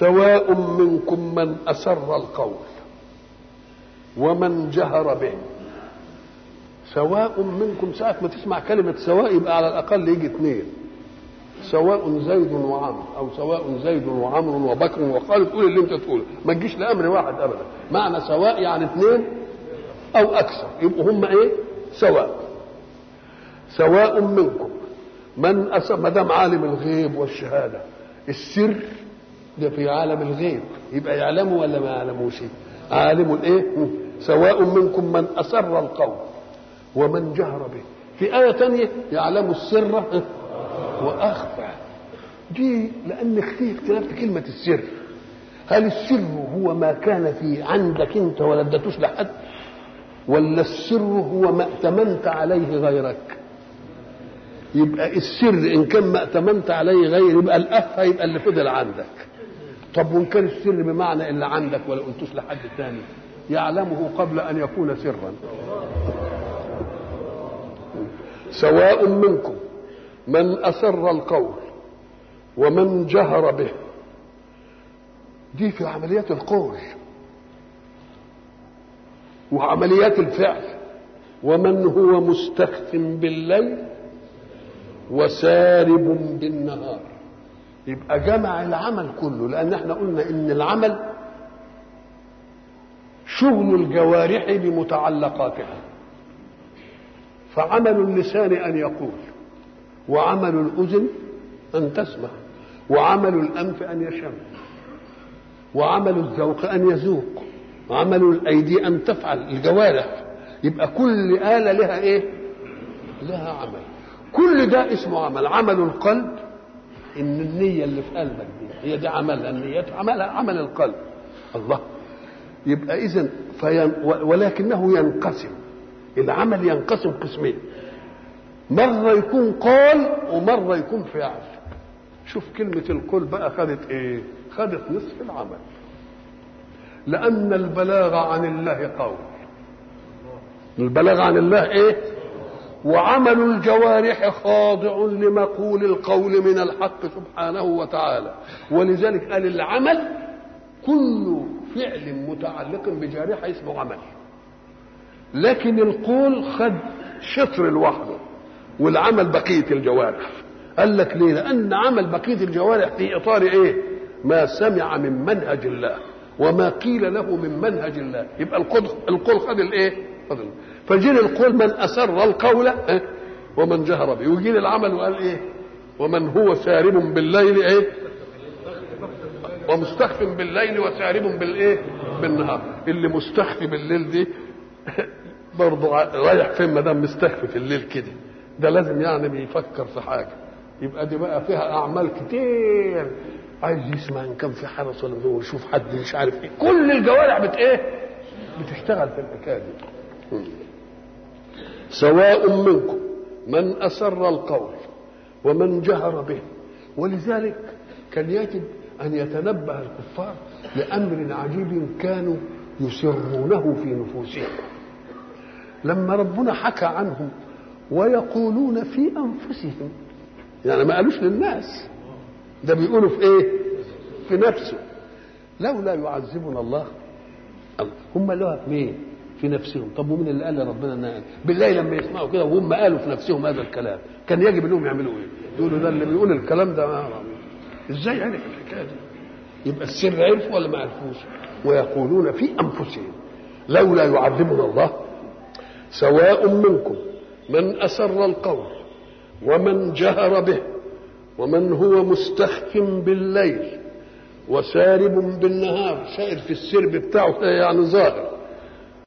سواء منكم من أسر القول ومن جهر به سواء منكم ساعة ما تسمع كلمة سواء يبقى على الأقل يجي اثنين سواء زيد وعمرو أو سواء زيد وعمرو وبكر وخالد قول اللي أنت تقوله ما تجيش لأمر واحد أبدا معنى سواء يعني اثنين أو أكثر يبقوا هم إيه؟ سواء سواء منكم من أسر ما دام عالم الغيب والشهادة السر ده في عالم الغيب يبقى يعلمه ولا ما يعلموش عالم الايه سواء منكم من اسر القول ومن جهر به في آية تانية يعلم السر وأخفى دي لأن في اختلاف في كلمة السر هل السر هو ما كان في عندك أنت ولا اديتوش لحد ولا السر هو ما ائتمنت عليه غيرك يبقى السر إن كان ما ائتمنت عليه غير يبقى الأخفى يبقى اللي فضل عندك طب وإن كان السر بمعنى اللي عندك ولا قلتوش لحد تاني يعلمه قبل أن يكون سرا سواء منكم من أسر القول ومن جهر به دي في عمليات القول وعمليات الفعل ومن هو مستخف بالليل وسارب بالنهار يبقى جمع العمل كله لان احنا قلنا ان العمل شغل الجوارح بمتعلقاتها فعمل اللسان ان يقول وعمل الاذن ان تسمع وعمل الانف ان يشم وعمل الذوق ان يذوق وعمل الايدي ان تفعل الجوارح يبقى كل اله لها ايه لها عمل كل ده اسمه عمل عمل القلب ان النيه اللي في قلبك دي هي دي عملها النيات عملها عمل القلب الله يبقى اذا فين ولكنه ينقسم العمل ينقسم قسمين مرة يكون قول ومرة يكون فعل شوف كلمة القول بقى خدت ايه خدت نصف العمل لأن البلاغ عن الله قول البلاغ عن الله ايه وعمل الجوارح خاضع لمقول القول من الحق سبحانه وتعالى ولذلك قال العمل كل فعل متعلق بجارحة اسمه عمل لكن القول خد شطر لوحده والعمل بقية الجوارح قال لك ليه لأن عمل بقية الجوارح في إطار إيه ما سمع من منهج الله وما قيل له من منهج الله يبقى القول القول خد الايه خد فجيل القول من أسر القول ومن جهر به ويجي العمل وقال ايه ومن هو سارب بالليل ايه ومستخف بالليل وسارب بالايه بالنهار اللي مستخفي بالليل دي برضه رايح فين ما دام مستخفي في الليل كده ده لازم يعني بيفكر في حاجه يبقى دي بقى فيها اعمال كتير عايز يسمع ان كان في حرس ولا هو يشوف حد مش عارف ايه كل الجوارح بت ايه بتشتغل في الحكايه دي سواء منكم من اسر القول ومن جهر به ولذلك كان يجب ان يتنبه الكفار لامر عجيب كانوا يسرونه في نفوسهم لما ربنا حكى عنهم ويقولون في انفسهم يعني ما قالوش للناس ده بيقولوا في ايه في نفسه لولا يعذبنا الله هم قالوها في مين في نفسهم طب ومين اللي قال لربنا ان بالله لما يسمعوا كده وهم قالوا في نفسهم هذا الكلام كان يجب انهم يعملوا ايه يقولوا ده اللي بيقول الكلام ده ما ازاي عرف الحكايه دي يبقى السر عرفوا ولا ما عرفوش ويقولون في انفسهم لولا يعذبنا الله سواء منكم من اسر القول ومن جهر به ومن هو مستخف بالليل وسارب بالنهار سائر في السرب بتاعه يعني ظاهر